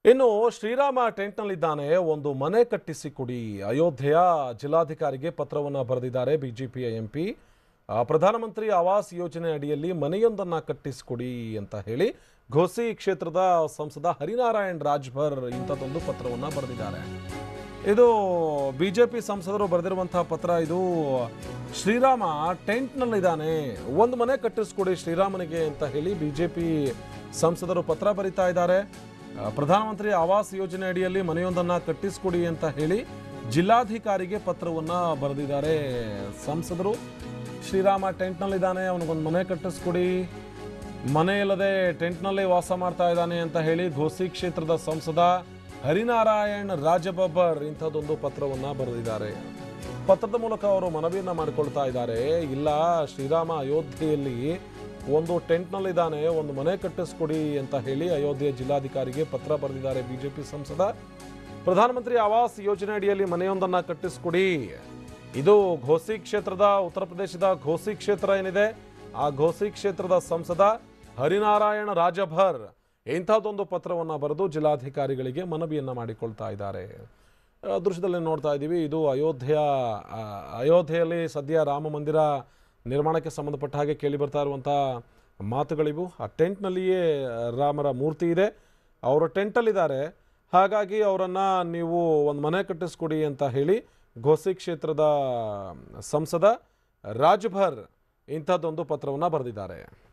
ಇನ್ನು ಶ್ರೀರಾಮ ಟೆಂಟ್ನಲ್ಲಿದ್ದಾನೆ ಒಂದು ಮನೆ ಕಟ್ಟಿಸಿ ಕೊಡಿ ಅಯೋಧ್ಯೆಯ ಜಿಲ್ಲಾಧಿಕಾರಿಗೆ ಪತ್ರವನ್ನು ಬರೆದಿದ್ದಾರೆ ಬಿಜೆಪಿಯ ಎಂಪಿ ಪ್ರಧಾನಮಂತ್ರಿ ಆವಾಸ್ ಯೋಜನೆ ಅಡಿಯಲ್ಲಿ ಮನೆಯೊಂದನ್ನು ಕಟ್ಟಿಸಿಕೊಡಿ ಅಂತ ಹೇಳಿ ಘೋಸಿ ಕ್ಷೇತ್ರದ ಸಂಸದ ಹರಿನಾರಾಯಣ್ ರಾಜ್ಭರ್ ಇಂಥದ್ದೊಂದು ಪತ್ರವನ್ನು ಬರೆದಿದ್ದಾರೆ ಇದು ಬಿಜೆಪಿ ಸಂಸದರು ಬರೆದಿರುವಂತಹ ಪತ್ರ ಇದು ಶ್ರೀರಾಮ ಟೆಂಟ್ನಲ್ಲಿದ್ದಾನೆ ಒಂದು ಮನೆ ಕಟ್ಟಿಸ್ಕೊಡಿ ಶ್ರೀರಾಮನಿಗೆ ಅಂತ ಹೇಳಿ ಬಿಜೆಪಿ ಸಂಸದರು ಪತ್ರ ಬರೀತಾ ಇದ್ದಾರೆ ಆ, ಪ್ರಧಾನಮಂತ್ರಿ ಆವಾಸ್ ಯೋಜನೆ ಅಡಿಯಲ್ಲಿ ಮನೆಯೊಂದನ್ನ ಕಟ್ಟಿಸ್ಕೊಡಿ ಅಂತ ಹೇಳಿ ಜಿಲ್ಲಾಧಿಕಾರಿಗೆ ಪತ್ರವನ್ನ ಬರೆದಿದ್ದಾರೆ ಸಂಸದರು ಶ್ರೀರಾಮ ಟೆಂಟ್ನಲ್ಲಿದ್ದಾನೆ ಅವನಿಗೊಂದು ಮನೆ ಕಟ್ಟಿಸ್ಕೊಡಿ ಮನೆ ಇಲ್ಲದೆ ಟೆಂಟ್ನಲ್ಲೇ ವಾಸ ಮಾಡ್ತಾ ಇದ್ದಾನೆ ಅಂತ ಹೇಳಿ ಘೋಸಿ ಕ್ಷೇತ್ರದ ಸಂಸದ ಹರಿನಾರಾಯಣ್ ರಾಜಬಬ್ಬರ್ ಇಂಥದ್ದೊಂದು ಪತ್ರವನ್ನ ಬರೆದಿದ್ದಾರೆ ಪತ್ರದ ಮೂಲಕ ಅವರು ಮನವಿಯನ್ನ ಮಾಡಿಕೊಳ್ತಾ ಇದ್ದಾರೆ ಇಲ್ಲ ಶ್ರೀರಾಮ ಅಯೋಧ್ಯೆಯಲ್ಲಿ ಒಂದು ಟೆಂಟ್ನಲ್ಲಿದ್ದಾನೆ ಒಂದು ಮನೆ ಕಟ್ಟಿಸ್ಕೊಡಿ ಅಂತ ಹೇಳಿ ಅಯೋಧ್ಯೆ ಜಿಲ್ಲಾಧಿಕಾರಿಗೆ ಪತ್ರ ಬರೆದಿದ್ದಾರೆ ಬಿಜೆಪಿ ಸಂಸದ ಪ್ರಧಾನಮಂತ್ರಿ ಆವಾಸ್ ಯೋಜನೆ ಅಡಿಯಲ್ಲಿ ಮನೆಯೊಂದನ್ನ ಕಟ್ಟಿಸ್ಕೊಡಿ ಇದು ಘೋಸಿ ಕ್ಷೇತ್ರದ ಉತ್ತರ ಪ್ರದೇಶದ ಘೋಸಿ ಕ್ಷೇತ್ರ ಏನಿದೆ ಆ ಘೋಸಿ ಕ್ಷೇತ್ರದ ಸಂಸದ ಹರಿನಾರಾಯಣ ರಾಜಭರ್ ಇಂಥದ್ದೊಂದು ಪತ್ರವನ್ನು ಬರೆದು ಜಿಲ್ಲಾಧಿಕಾರಿಗಳಿಗೆ ಮನವಿಯನ್ನ ಮಾಡಿಕೊಳ್ತಾ ಇದ್ದಾರೆ ಆ, ದೃಶ್ಯದಲ್ಲಿ ನೋಡ್ತಾ ಇದ್ದೀವಿ ಇದು ಅಯೋಧ್ಯೆಯ ಆ, ಅಯೋಧ್ಯೆಯಲ್ಲಿ ಸದ್ಯ ರಾಮ ಮಂದಿರ ನಿರ್ಮಾಣಕ್ಕೆ ಸಂಬಂಧಪಟ್ಟ ಹಾಗೆ ಕೇಳಿ ಬರ್ತಾ ಇರುವಂಥ ಮಾತುಗಳಿವು ಆ ಟೆಂಟ್ನಲ್ಲಿಯೇ ರಾಮರ ಮೂರ್ತಿ ಇದೆ ಅವರು ಟೆಂಟಲ್ಲಿದ್ದಾರೆ ಹಾಗಾಗಿ ಅವರನ್ನು ನೀವು ಒಂದು ಮನೆ ಕಟ್ಟಿಸ್ಕೊಡಿ ಅಂತ ಹೇಳಿ ಘೋಸಿ ಕ್ಷೇತ್ರದ ಸಂಸದ ರಾಜ್ಭರ್ ಇಂಥದ್ದೊಂದು ಪತ್ರವನ್ನು ಬರೆದಿದ್ದಾರೆ